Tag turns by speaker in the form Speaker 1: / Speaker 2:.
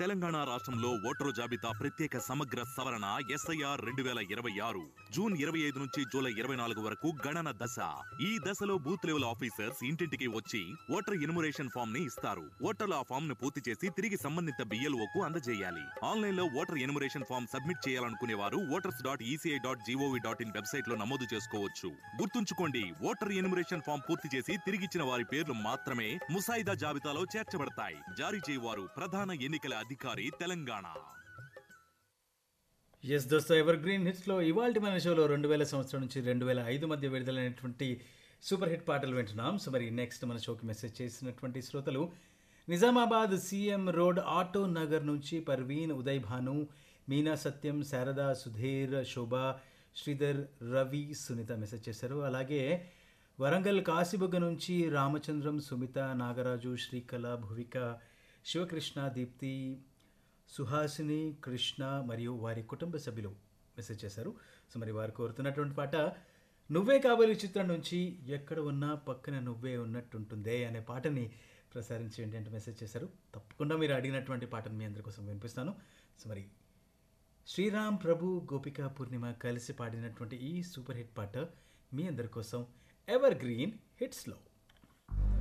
Speaker 1: తెలంగాణ రాష్ట్రంలో ఓటరు జాబితా ప్రత్యేక సమగ్ర సవరణ ఎస్ఐఆర్ రెండు వేల ఇరవై ఆరు జూన్ ఇరవై ఐదు నుంచి జూలై ఇరవై నాలుగు వరకు గణన దశ ఈ దశలో బూత్ లెవెల్ ఆఫీసర్స్ ఇంటింటికి వచ్చి ఓటర్ ఇనుమరేషన్ ఫామ్ ని ఇస్తారు ఓటర్లు ఆ ఫామ్ ను పూర్తి చేసి తిరిగి సంబంధిత బిఎల్ఓ కు అందజేయాలి ఆన్లైన్ లో ఓటర్ ఎనుమరేషన్ ఫామ్ సబ్మిట్ చేయాలనుకునే వారు voters dot ECI dot GOV dot in website లో నమోదు చేసుకోవచ్చు గుర్తుంచుకోండి ఓటర్ ఎనుమరేషన్ ఫామ్ పూర్తి చేసి తిరిగిచ్చిన వారి పేర్లు మాత్రమే ముసాయిదా జాబితాలో చేర్చబడతాయి జారీ చేయవారు ప్రధాన ఎన్నికల అధికారి తెలంగాణ
Speaker 2: ఎస్ దోస్తో ఎవర్ గ్రీన్ హిట్స్లో ఇవాల్టి మన షోలో రెండు వేల సంవత్సరం నుంచి రెండు వేల ఐదు మధ్య విడుదలైనటువంటి సూపర్ హిట్ పాటలు వింటున్నాం సో మరి నెక్స్ట్ మన షోకి మెసేజ్ చేసినటువంటి శ్రోతలు Nizamabad CM road auto Nagar నుంచి పర్వీన్ ఉదయ్ భాను మీనా సత్యం శారద సుధీర్ శోభ శ్రీధర్ రవి సునీత మెసేజ్ చేశారు అలాగే వరంగల్ కాశీబుగ్గ నుంచి రామచంద్రం సుమిత నాగరాజు శ్రీకళ భువిక శివకృష్ణ దీప్తి సుహాసిని కృష్ణ మరియు వారి కుటుంబ సభ్యులు మెసేజ్ చేశారు సో మరి వారు కోరుతున్నటువంటి పాట నువ్వే కాబోలి చిత్రం నుంచి ఎక్కడ ఉన్నా పక్కన నువ్వే ఉన్నట్టుంటుందే అనే పాటని ప్రసారించేయండి అంటే మెసేజ్ చేశారు తప్పకుండా మీరు అడిగినటువంటి పాటను మీ అందరి కోసం వినిపిస్తాను సో మరి శ్రీరామ్ ప్రభు గోపిక పూర్ణిమ కలిసి పాడినటువంటి ఈ సూపర్ హిట్ పాట మీ అందరి కోసం ఎవర్ గ్రీన్ హిట్స్లో